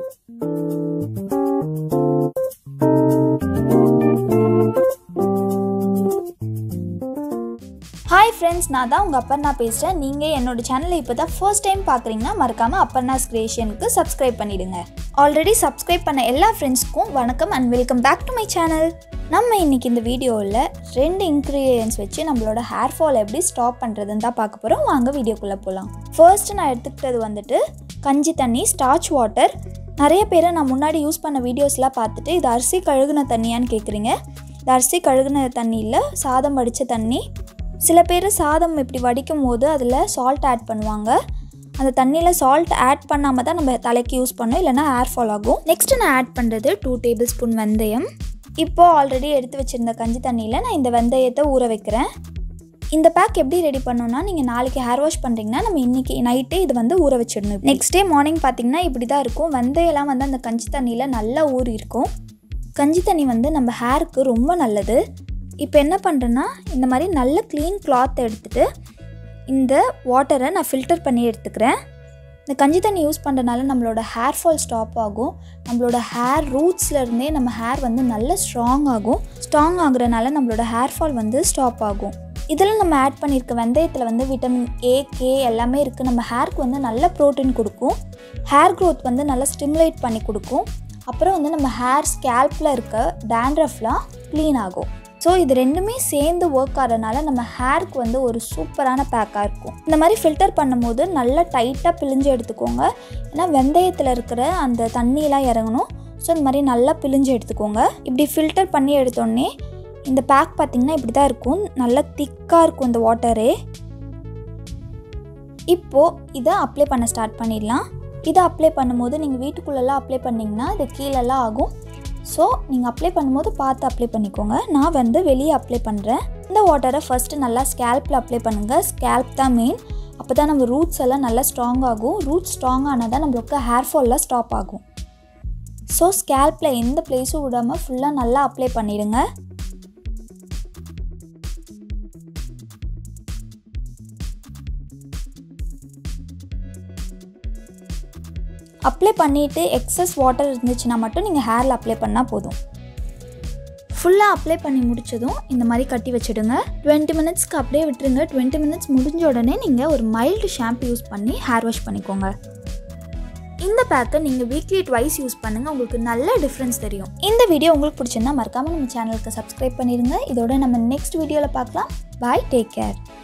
hi friends நான் தான் உங்கள் அப்பர்ணா பேசுகிறேன் நீங்கள் என்னோட சேனலை இப்போ தான் ஃபர்ஸ்ட் டைம் பார்க்குறீங்கன்னா மறக்காமல் அப்பர்ணாஸ் கிரியேஷனுக்கு சப்ஸ்கிரைப் பண்ணிடுங்க ஆல்ரெடி சப்ஸ்கிரைப் பண்ண எல்லா ஃப்ரெண்ட்ஸ்க்கும் வணக்கம் and welcome back to my channel நம்ம இன்றைக்கி இந்த வீடியோவில் ரெண்டு இன்க்ரீடியன்ஸ் வச்சு நம்மளோட ஹேர் ஃபால் எப்படி ஸ்டாப் பண்ணுறதுன்னு தான் பார்க்க போகிறோம் வாங்க வீடியோக்குள்ளே போகலாம் ஃபர்ஸ்ட் நான் எடுத்துக்கிட்டது வந்துட்டு கஞ்சி தண்ணி ஸ்டார்ச் வாட்டர் நிறைய பேரை நான் முன்னாடி யூஸ் பண்ண வீடியோஸ்லாம் பார்த்துட்டு இது அரிசி கழுகுன தண்ணியான்னு கேட்குறீங்க இது அரிசி கழுகுன தண்ணி இல்லை சாதம் வடித்த தண்ணி சில பேர் சாதம் இப்படி வடிக்கும் போது அதில் சால்ட் ஆட் பண்ணுவாங்க அந்த தண்ணியில் சால்ட் ஆட் பண்ணாமல் தான் நம்ம தலைக்கு யூஸ் பண்ணோம் இல்லைனா ஹேர் ஃபால் ஆகும் நெக்ஸ்ட் நான் ஆட் பண்ணுறது டூ டேபிள் ஸ்பூன் வெந்தயம் இப்போது ஆல்ரெடி எடுத்து வச்சுருந்த கஞ்சி தண்ணியில் நான் இந்த வெந்தயத்தை ஊற வைக்கிறேன் இந்த பேக் எப்படி ரெடி பண்ணோன்னா நீங்கள் நாளைக்கு ஹேர் வாஷ் பண்ணுறீங்கன்னா நம்ம இன்றைக்கி நைட்டே இது வந்து ஊற வச்சிடணும் நெக்ஸ்ட் டே மார்னிங் பார்த்தீங்கன்னா இப்படி தான் இருக்கும் வெந்தயம்லாம் வந்து அந்த கஞ்சி தண்ணியில் நல்லா ஊறி இருக்கும் கஞ்சி தண்ணி வந்து நம்ம ஹேருக்கு ரொம்ப நல்லது இப்போ என்ன பண்ணுறேன்னா இந்த மாதிரி நல்ல க்ளீன் கிளாத் எடுத்துகிட்டு இந்த வாட்டரை நான் ஃபில்டர் பண்ணி எடுத்துக்கிறேன் இந்த கஞ்சி தண்ணி யூஸ் பண்ணுறனால நம்மளோட ஹேர் ஃபால் ஸ்டாப் ஆகும் நம்மளோட ஹேர் ரூட்ஸ்லேருந்தே நம்ம ஹேர் வந்து நல்ல ஸ்ட்ராங் ஆகும் ஸ்ட்ராங் ஆகுறனால நம்மளோட ஹேர் ஃபால் வந்து ஸ்டாப் ஆகும் இதில் நம்ம ஆட் பண்ணியிருக்க வெந்தயத்தில் வந்து விட்டமின் ஏ கே எல்லாமே இருக்குது நம்ம ஹேருக்கு வந்து நல்ல ப்ரோட்டீன் கொடுக்கும் ஹேர் க்ரோத் வந்து நல்லா ஸ்டிமுலேட் பண்ணி கொடுக்கும் அப்புறம் வந்து நம்ம ஹேர் ஸ்கேல்பில் இருக்க டேண்ட்ரஃப்லாம் க்ளீன் ஆகும் ஸோ இது ரெண்டுமே சேர்ந்து ஒர்க் ஆகிறதுனால நம்ம ஹேருக்கு வந்து ஒரு சூப்பரான பேக்காக இருக்கும் இந்த மாதிரி ஃபில்டர் பண்ணும்போது நல்லா டைட்டாக பிழிஞ்சு எடுத்துக்கோங்க ஏன்னா வெந்தயத்தில் இருக்கிற அந்த தண்ணியெலாம் இறங்கணும் ஸோ இந்த மாதிரி நல்லா பிழிஞ்சு எடுத்துக்கோங்க இப்படி ஃபில்டர் பண்ணி எடுத்தோடனே இந்த பேக் பார்த்திங்கன்னா இப்படி தான் இருக்கும் நல்லா திக்காக இருக்கும் இந்த வாட்டரே இப்போது இதை அப்ளை பண்ண ஸ்டார்ட் பண்ணிடலாம் இதை அப்ளை பண்ணும்போது நீங்கள் வீட்டுக்குள்ளெல்லாம் அப்ளை பண்ணிங்கன்னா இது கீழெல்லாம் ஆகும் ஸோ நீங்கள் அப்ளை பண்ணும்போது பார்த்து அப்ளை பண்ணிக்கோங்க நான் வந்து வெளியே அப்ளை பண்ணுறேன் இந்த வாட்டரை ஃபஸ்ட்டு நல்லா ஸ்கேல்பில் அப்ளை பண்ணுங்கள் ஸ்கேல்ப் தான் மெயின் அப்போ தான் நம்ம ரூட்ஸ் எல்லாம் நல்லா ஸ்ட்ராங் ஆகும் ரூட்ஸ் ஸ்ட்ராங் ஆனால் தான் நம்மளுக்கு ஹேர் ஃபால்லாம் ஸ்டாப் ஆகும் ஸோ ஸ்கேல்பில் எந்த பிளேஸும் விடாமல் ஃபுல்லாக நல்லா அப்ளை பண்ணிடுங்க அப்ளை பண்ணிவிட்டு எக்ஸஸ் வாட்டர் இருந்துச்சுன்னா மட்டும் நீங்கள் ஹேரில் அப்ளை பண்ணால் போதும் ஃபுல்லாக அப்ளை பண்ணி முடிச்சதும் இந்த மாதிரி கட்டி வச்சுடுங்க டுவெண்ட்டி மினிட்ஸ்க்கு அப்படியே விட்டுருங்க டுவெண்ட்டி மினிட்ஸ் முடிஞ்ச உடனே நீங்கள் ஒரு மைல்டு ஷாம்பு யூஸ் பண்ணி ஹேர் வாஷ் பண்ணிக்கோங்க இந்த பேக்கை நீங்கள் வீக்லி ட்வைஸ் யூஸ் பண்ணுங்கள் உங்களுக்கு நல்ல டிஃப்ரென்ஸ் தெரியும் இந்த வீடியோ உங்களுக்கு பிடிச்சிருந்தா மறக்காமல் நம்ம சேனலுக்கு சப்ஸ்கிரைப் பண்ணிடுங்க இதோட நம்ம நெக்ஸ்ட் வீடியோவில் பார்க்கலாம் பாய் டேக் கேர்